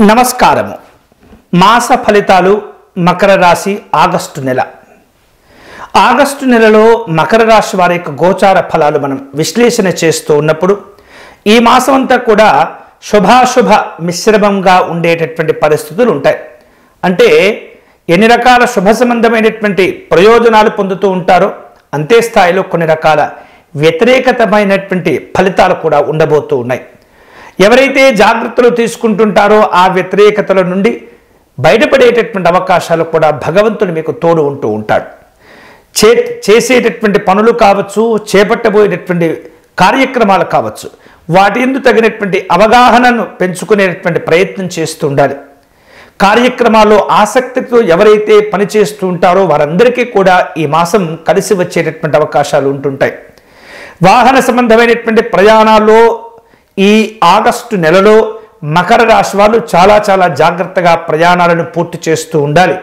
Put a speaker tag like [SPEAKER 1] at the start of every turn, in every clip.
[SPEAKER 1] నమస్కారము మాస ఫలితాలు మకర రాశి ఆగస్టు నెల ఆగస్టు నెలలో మకర రాశి వారి యొక్క గోచార ఫలాలు మనం విశ్లేషణ చేస్తూ ఉన్నప్పుడు ఈ మాసం అంతా కూడా శుభాశుభ మిశ్రమంగా ఉండేటటువంటి పరిస్థితులు ఉంటాయి అంటే ఎన్ని రకాల శుభ సంబంధమైనటువంటి ప్రయోజనాలు పొందుతూ ఉంటారో అంతే స్థాయిలో కొన్ని రకాల వ్యతిరేకతమైనటువంటి ఫలితాలు కూడా ఉండబోతూ ఉన్నాయి ఎవరైతే జాగ్రత్తలు తీసుకుంటుంటారో ఆ వ్యతిరేకతల నుండి బయటపడేటటువంటి అవకాశాలు కూడా భగవంతుడు మీకు తోడు ఉంటూ ఉంటాడు చే చేసేటటువంటి పనులు కావచ్చు చేపట్టబోయేటటువంటి కార్యక్రమాలు కావచ్చు వాటి ఎందు తగినటువంటి అవగాహనను పెంచుకునేటటువంటి ప్రయత్నం చేస్తూ ఉండాలి కార్యక్రమాల్లో ఆసక్తితో ఎవరైతే పనిచేస్తూ ఉంటారో వారందరికీ కూడా ఈ మాసం కలిసి వచ్చేటటువంటి అవకాశాలు ఉంటుంటాయి వాహన సంబంధమైనటువంటి ప్రయాణాల్లో ఈ ఆగస్టు నెలలో మకర రాశి వాళ్ళు చాలా చాలా జాగ్రత్తగా ప్రయాణాలను పూర్తి చేస్తూ ఉండాలి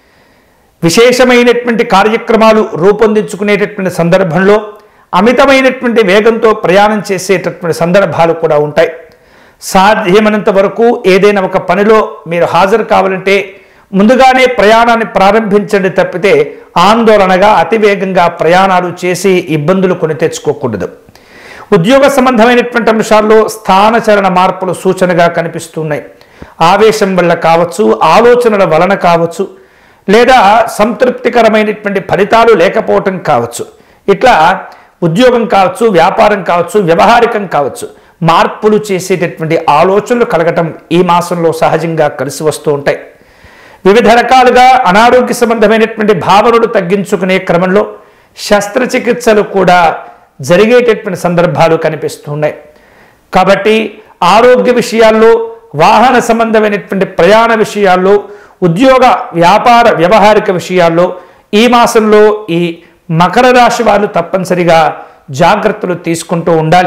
[SPEAKER 1] విశేషమైనటువంటి కార్యక్రమాలు రూపొందించుకునేటటువంటి సందర్భంలో అమితమైనటువంటి వేగంతో ప్రయాణం చేసేటటువంటి సందర్భాలు కూడా ఉంటాయి సాధ్యమైనంత వరకు ఏదైనా ఒక పనిలో మీరు హాజరు కావాలంటే ముందుగానే ప్రయాణాన్ని ప్రారంభించండి తప్పితే ఆందోళనగా అతివేగంగా ప్రయాణాలు చేసి ఇబ్బందులు కొని తెచ్చుకోకూడదు ఉద్యోగ సంబంధమైనటువంటి అంశాల్లో స్థానచలన మార్పులు సూచనగా కనిపిస్తున్నాయి ఆవేశం వల్ల కావచ్చు ఆలోచనల వలన కావచ్చు లేదా సంతృప్తికరమైనటువంటి ఫలితాలు లేకపోవటం కావచ్చు ఇట్లా ఉద్యోగం కావచ్చు వ్యాపారం కావచ్చు వ్యవహారికం కావచ్చు మార్పులు చేసేటటువంటి ఆలోచనలు కలగటం ఈ మాసంలో సహజంగా కలిసి వస్తూ ఉంటాయి వివిధ రకాలుగా అనారోగ్య సంబంధమైనటువంటి భావనలు తగ్గించుకునే క్రమంలో శస్త్రచికిత్సలు కూడా జరిగేటటువంటి సందర్భాలు కనిపిస్తున్నాయి కాబట్టి ఆరోగ్య విషయాల్లో వాహన సంబంధమైనటువంటి ప్రయాణ విషయాల్లో ఉద్యోగ వ్యాపార వ్యవహారిక విషయాల్లో ఈ మాసంలో ఈ మకర రాశి వాళ్ళు తప్పనిసరిగా జాగ్రత్తలు తీసుకుంటూ ఉండాలి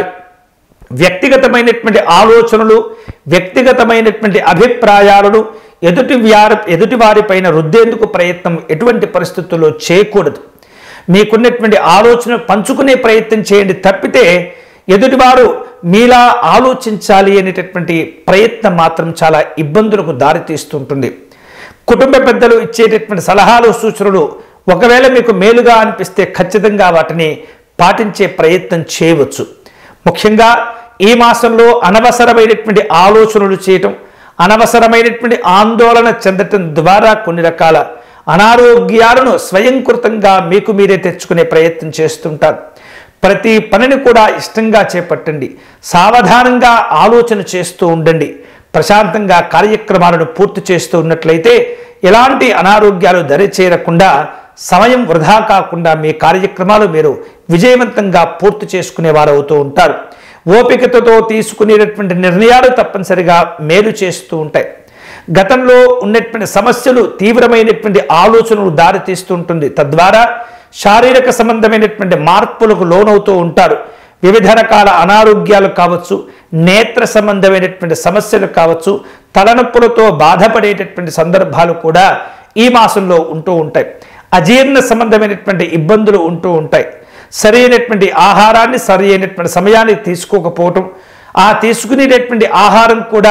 [SPEAKER 1] వ్యక్తిగతమైనటువంటి ఆలోచనలు వ్యక్తిగతమైనటువంటి అభిప్రాయాలను ఎదుటి వ్యారి ఎదుటి వారిపైన రుద్దేందుకు ప్రయత్నం ఎటువంటి పరిస్థితుల్లో చేయకూడదు మీకున్నటువంటి ఆలోచన పంచుకునే ప్రయత్నం చేయండి తప్పితే ఎదుటివారు మీలా ఆలోచించాలి అనేటటువంటి ప్రయత్నం మాత్రం చాలా ఇబ్బందులకు దారితీస్తుంటుంది కుటుంబ పెద్దలు ఇచ్చేటటువంటి సలహాలు సూచనలు ఒకవేళ మీకు మేలుగా అనిపిస్తే ఖచ్చితంగా వాటిని పాటించే ప్రయత్నం చేయవచ్చు ముఖ్యంగా ఈ మాసంలో అనవసరమైనటువంటి ఆలోచనలు చేయటం అనవసరమైనటువంటి ఆందోళన చెందటం ద్వారా కొన్ని రకాల అనారోగ్యాలను స్వయంకృతంగా మీకు మీరే తెచ్చుకునే ప్రయత్నం చేస్తుంటారు ప్రతి పనిని కూడా ఇష్టంగా చేపట్టండి సావధానంగా ఆలోచన చేస్తూ ఉండండి ప్రశాంతంగా కార్యక్రమాలను పూర్తి చేస్తూ ఉన్నట్లయితే ఎలాంటి అనారోగ్యాలు దరిచేరకుండా సమయం వృధా కాకుండా మీ కార్యక్రమాలు మీరు విజయవంతంగా పూర్తి చేసుకునే వారు అవుతూ ఉంటారు ఓపికతతో తీసుకునేటటువంటి నిర్ణయాలు తప్పనిసరిగా మేలు చేస్తూ ఉంటాయి గతంలో ఉన్నటువంటి సమస్యలు తీవ్రమైనటువంటి ఆలోచనలు దారితీస్తూ ఉంటుంది తద్వారా శారీరక సంబంధమైనటువంటి మార్పులకు లోనవుతూ ఉంటారు వివిధ రకాల అనారోగ్యాలు కావచ్చు నేత్ర సంబంధమైనటువంటి సమస్యలు కావచ్చు తలనొప్పులతో బాధపడేటటువంటి సందర్భాలు కూడా ఈ మాసంలో ఉంటూ ఉంటాయి అజీర్ణ సంబంధమైనటువంటి ఇబ్బందులు ఉంటూ ఉంటాయి సరైనటువంటి ఆహారాన్ని సరి అయినటువంటి సమయానికి తీసుకోకపోవటం ఆ తీసుకునేటటువంటి ఆహారం కూడా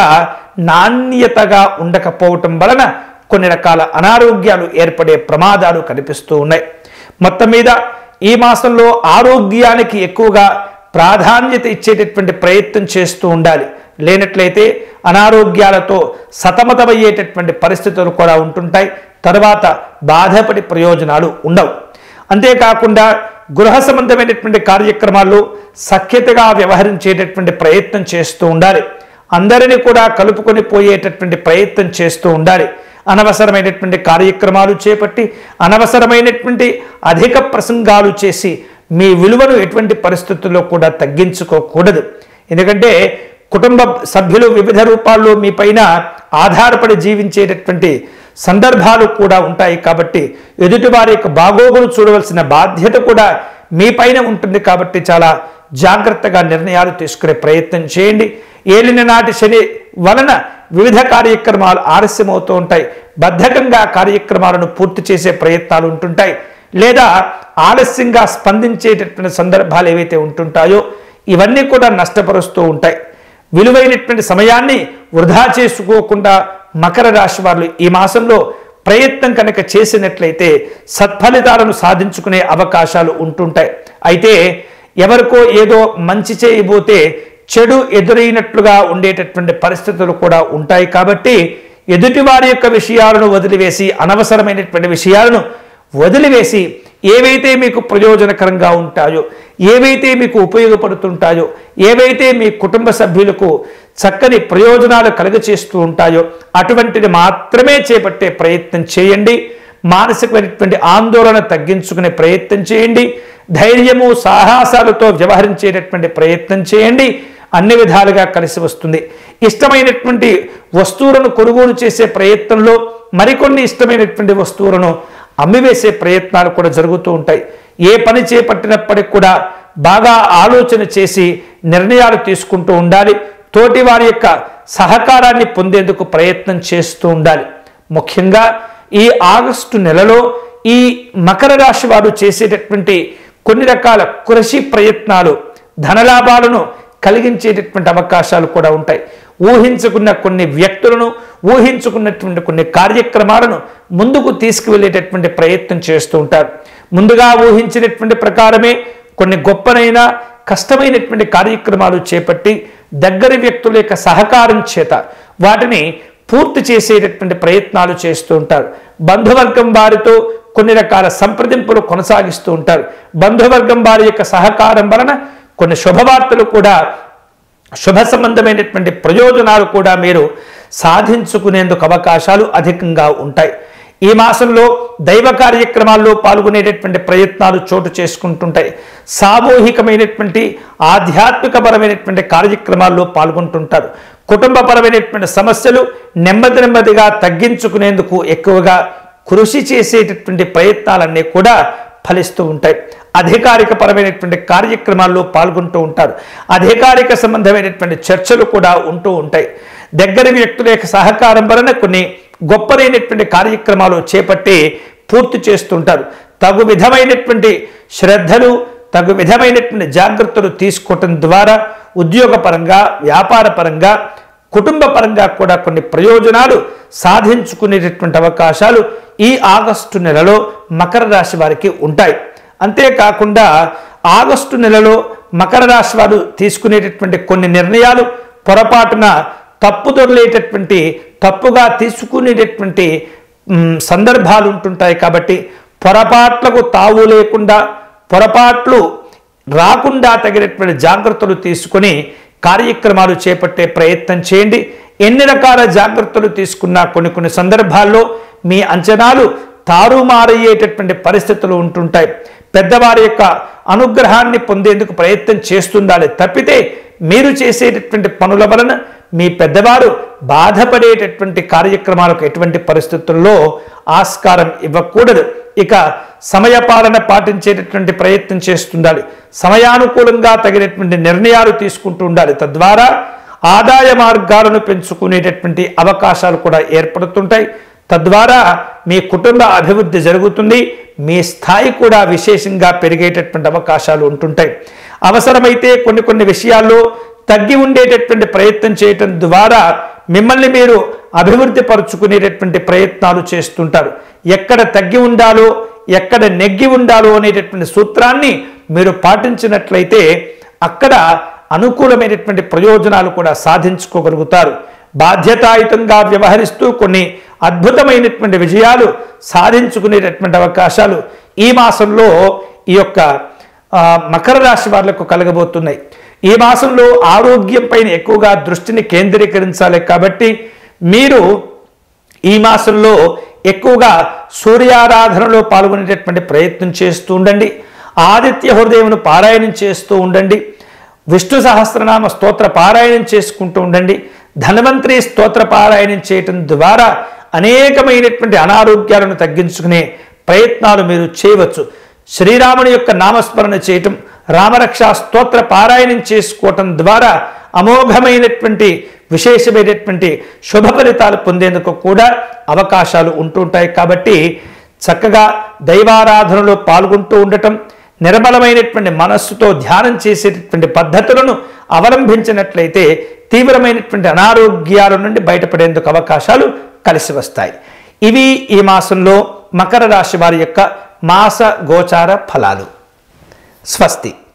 [SPEAKER 1] నాణ్యతగా ఉండకపోవటం వలన కొన్ని రకాల అనారోగ్యాలు ఏర్పడే ప్రమాదాలు కనిపిస్తూ ఉన్నాయి మొత్తం మీద ఈ మాసంలో ఆరోగ్యానికి ఎక్కువగా ప్రాధాన్యత ఇచ్చేటటువంటి ప్రయత్నం చేస్తూ ఉండాలి లేనట్లయితే అనారోగ్యాలతో సతమతమయ్యేటటువంటి పరిస్థితులు కూడా ఉంటుంటాయి తర్వాత బాధపడి ప్రయోజనాలు ఉండవు అంతేకాకుండా గృహ సంబంధమైనటువంటి కార్యక్రమాల్లో సఖ్యతగా వ్యవహరించేటటువంటి ప్రయత్నం చేస్తూ ఉండాలి అందరినీ కూడా కలుపుకొని పోయేటటువంటి ప్రయత్నం చేస్తూ ఉండాలి అనవసరమైనటువంటి కార్యక్రమాలు చేపట్టి అనవసరమైనటువంటి అధిక ప్రసంగాలు చేసి మీ విలువను ఎటువంటి పరిస్థితుల్లో కూడా తగ్గించుకోకూడదు ఎందుకంటే కుటుంబ సభ్యులు వివిధ రూపాల్లో మీ పైన ఆధారపడి జీవించేటటువంటి సందర్భాలు కూడా ఉంటాయి కాబట్టి ఎదుటివారి యొక్క బాగోగులు చూడవలసిన బాధ్యత కూడా మీ పైన ఉంటుంది కాబట్టి చాలా జాగ్రత్తగా నిర్ణయాలు తీసుకునే ప్రయత్నం చేయండి ఏలిన నాటి శని వలన వివిధ కార్యక్రమాలు ఆలస్యమవుతూ ఉంటాయి బద్ధకంగా కార్యక్రమాలను పూర్తి చేసే ప్రయత్నాలు ఉంటుంటాయి లేదా ఆలస్యంగా స్పందించేటటువంటి సందర్భాలు ఏవైతే ఉంటుంటాయో ఇవన్నీ కూడా నష్టపరుస్తూ ఉంటాయి విలువైనటువంటి సమయాన్ని వృధా చేసుకోకుండా మకర రాశి వారు ఈ మాసంలో ప్రయత్నం కనుక చేసినట్లయితే సత్ఫలితాలను సాధించుకునే అవకాశాలు ఉంటుంటాయి అయితే ఎవరికో ఏదో మంచి చేయబోతే చెడు ఎదురైనట్లుగా ఉండేటటువంటి పరిస్థితులు కూడా ఉంటాయి కాబట్టి ఎదుటివారి యొక్క విషయాలను వదిలివేసి అనవసరమైనటువంటి విషయాలను వదిలివేసి ఏవైతే మీకు ప్రయోజనకరంగా ఉంటాయో ఏవైతే మీకు ఉపయోగపడుతుంటాయో ఏవైతే మీ కుటుంబ సభ్యులకు చక్కని ప్రయోజనాలు కలుగచేస్తూ ఉంటాయో అటువంటిది మాత్రమే చేపట్టే ప్రయత్నం చేయండి మానసికమైనటువంటి ఆందోళన తగ్గించుకునే ప్రయత్నం చేయండి ధైర్యము సాహసాలతో వ్యవహరించేటటువంటి ప్రయత్నం చేయండి అన్ని విధాలుగా కలిసి వస్తుంది ఇష్టమైనటువంటి వస్తువులను కొనుగోలు చేసే ప్రయత్నంలో మరికొన్ని ఇష్టమైనటువంటి వస్తువులను అమ్మివేసే ప్రయత్నాలు కూడా జరుగుతూ ఉంటాయి ఏ పని చేపట్టినప్పటికి కూడా బాగా ఆలోచన చేసి నిర్ణయాలు తీసుకుంటూ ఉండాలి తోటి వారి యొక్క సహకారాన్ని పొందేందుకు ప్రయత్నం చేస్తూ ఉండాలి ముఖ్యంగా ఈ ఆగస్టు నెలలో ఈ మకర రాశి వారు చేసేటటువంటి కొన్ని రకాల కృషి ప్రయత్నాలు ధనలాభాలను కలిగించేటటువంటి అవకాశాలు కూడా ఉంటాయి ఊహించుకున్న కొన్ని వ్యక్తులను ఊహించుకున్నటువంటి కొన్ని కార్యక్రమాలను ముందుకు తీసుకువెళ్ళేటటువంటి ప్రయత్నం చేస్తూ ఉంటారు ముందుగా ఊహించినటువంటి ప్రకారమే కొన్ని గొప్పనైన కష్టమైనటువంటి కార్యక్రమాలు చేపట్టి దగ్గరి వ్యక్తుల యొక్క సహకారం చేత వాటిని పూర్తి చేసేటటువంటి ప్రయత్నాలు చేస్తూ ఉంటారు బంధువర్గం వారితో కొన్ని రకాల సంప్రదింపులు కొనసాగిస్తూ ఉంటారు బంధువర్గం వారి యొక్క సహకారం వలన కొన్ని శుభవార్తలు కూడా శుభ సంబంధమైనటువంటి ప్రయోజనాలు కూడా మీరు సాధించుకునేందుకు అవకాశాలు అధికంగా ఉంటాయి ఈ మాసంలో దైవ కార్యక్రమాల్లో పాల్గొనేటటువంటి ప్రయత్నాలు చోటు చేసుకుంటుంటాయి సామూహికమైనటువంటి ఆధ్యాత్మికపరమైనటువంటి కార్యక్రమాల్లో పాల్గొంటుంటారు కుటుంబపరమైనటువంటి సమస్యలు నెమ్మది నెమ్మదిగా తగ్గించుకునేందుకు ఎక్కువగా కృషి చేసేటటువంటి ప్రయత్నాలన్నీ కూడా ఫలిస్తూ ఉంటాయి అధికారిక పరమైనటువంటి కార్యక్రమాల్లో పాల్గొంటూ ఉంటారు అధికారిక సంబంధమైనటువంటి చర్చలు కూడా ఉంటూ ఉంటాయి దగ్గర వ్యక్తుల యొక్క సహకారం వలన కొన్ని గొప్పదైనటువంటి కార్యక్రమాలు చేపట్టి పూర్తి చేస్తుంటారు తగు విధమైనటువంటి శ్రద్ధలు తగు విధమైనటువంటి జాగ్రత్తలు తీసుకోవటం ద్వారా ఉద్యోగపరంగా వ్యాపారపరంగా కుటుంబ పరంగా కూడా కొన్ని ప్రయోజనాలు సాధించుకునేటటువంటి అవకాశాలు ఈ ఆగస్టు నెలలో మకర రాశి వారికి ఉంటాయి అంతేకాకుండా ఆగస్టు నెలలో మకర రాశి వారు తీసుకునేటటువంటి కొన్ని నిర్ణయాలు పొరపాటున తప్పు దొరలేటటువంటి తప్పుగా తీసుకునేటటువంటి మ్, సందర్భాలు ఉంటుంటాయి కాబట్టి పొరపాట్లకు తావు లేకుండా పొరపాట్లు రాకుండా తగినటువంటి జాగ్రత్తలు తీసుకొని కార్యక్రమాలు చేపట్టే ప్రయత్నం చేయండి ఎన్ని రకాల జాగ్రత్తలు తీసుకున్నా కొన్ని కొన్ని సందర్భాల్లో మీ అంచనాలు తారుమారయ్యేటటువంటి పరిస్థితులు ఉంటుంటాయి పెద్దవారి యొక్క అనుగ్రహాన్ని పొందేందుకు ప్రయత్నం చేస్తుండాలి తప్పితే మీరు చేసేటటువంటి పనుల వలన మీ పెద్దవారు బాధపడేటటువంటి కార్యక్రమాలకు ఎటువంటి పరిస్థితుల్లో ఆస్కారం ఇవ్వకూడదు ఇక సమయపాలన పాటించేటటువంటి ప్రయత్నం చేస్తుండాలి సమయానుకూలంగా తగినటువంటి నిర్ణయాలు తీసుకుంటూ ఉండాలి తద్వారా ఆదాయ మార్గాలను పెంచుకునేటటువంటి అవకాశాలు కూడా ఏర్పడుతుంటాయి తద్వారా మీ కుటుంబ అభివృద్ధి జరుగుతుంది మీ స్థాయి కూడా విశేషంగా పెరిగేటటువంటి అవకాశాలు ఉంటుంటాయి అవసరమైతే కొన్ని కొన్ని విషయాల్లో తగ్గి ఉండేటటువంటి ప్రయత్నం చేయటం ద్వారా మిమ్మల్ని మీరు అభివృద్ధి పరుచుకునేటటువంటి ప్రయత్నాలు చేస్తుంటారు ఎక్కడ తగ్గి ఉండాలో ఎక్కడ నెగ్గి ఉండాలో అనేటటువంటి సూత్రాన్ని మీరు పాటించినట్లయితే అక్కడ అనుకూలమైనటువంటి ప్రయోజనాలు కూడా సాధించుకోగలుగుతారు బాధ్యతాయుతంగా వ్యవహరిస్తూ కొన్ని అద్భుతమైనటువంటి విజయాలు సాధించుకునేటటువంటి అవకాశాలు ఈ మాసంలో ఈ యొక్క ఆ, మకర రాశి వాళ్లకు కలగబోతున్నాయి ఈ మాసంలో ఆరోగ్యం పైన ఎక్కువగా దృష్టిని కేంద్రీకరించాలి కాబట్టి మీరు ఈ మాసంలో ఎక్కువగా సూర్యారాధనలో పాల్గొనేటటువంటి ప్రయత్నం చేస్తూ ఉండండి ఆదిత్య హృదయమును పారాయణం చేస్తూ ఉండండి విష్ణు సహస్రనామ స్తోత్ర పారాయణం చేసుకుంటూ ఉండండి ధన్వంతరి స్తోత్ర పారాయణం చేయటం ద్వారా అనేకమైనటువంటి అనారోగ్యాలను తగ్గించుకునే ప్రయత్నాలు మీరు చేయవచ్చు శ్రీరాముని యొక్క నామస్మరణ చేయటం రామరక్ష స్తోత్ర పారాయణం చేసుకోవటం ద్వారా అమోఘమైనటువంటి విశేషమైనటువంటి శుభ ఫలితాలు పొందేందుకు కూడా అవకాశాలు ఉంటుంటాయి కాబట్టి చక్కగా దైవారాధనలో పాల్గొంటూ ఉండటం నిర్మలమైనటువంటి మనస్సుతో ధ్యానం చేసేటటువంటి పద్ధతులను అవలంబించినట్లయితే తీవ్రమైనటువంటి అనారోగ్యాల నుండి బయటపడేందుకు అవకాశాలు కలిసి వస్తాయి ఇవి ఈ మాసంలో మకర రాశి వారి యొక్క మాస గోచార ఫలాలు స్వస్తి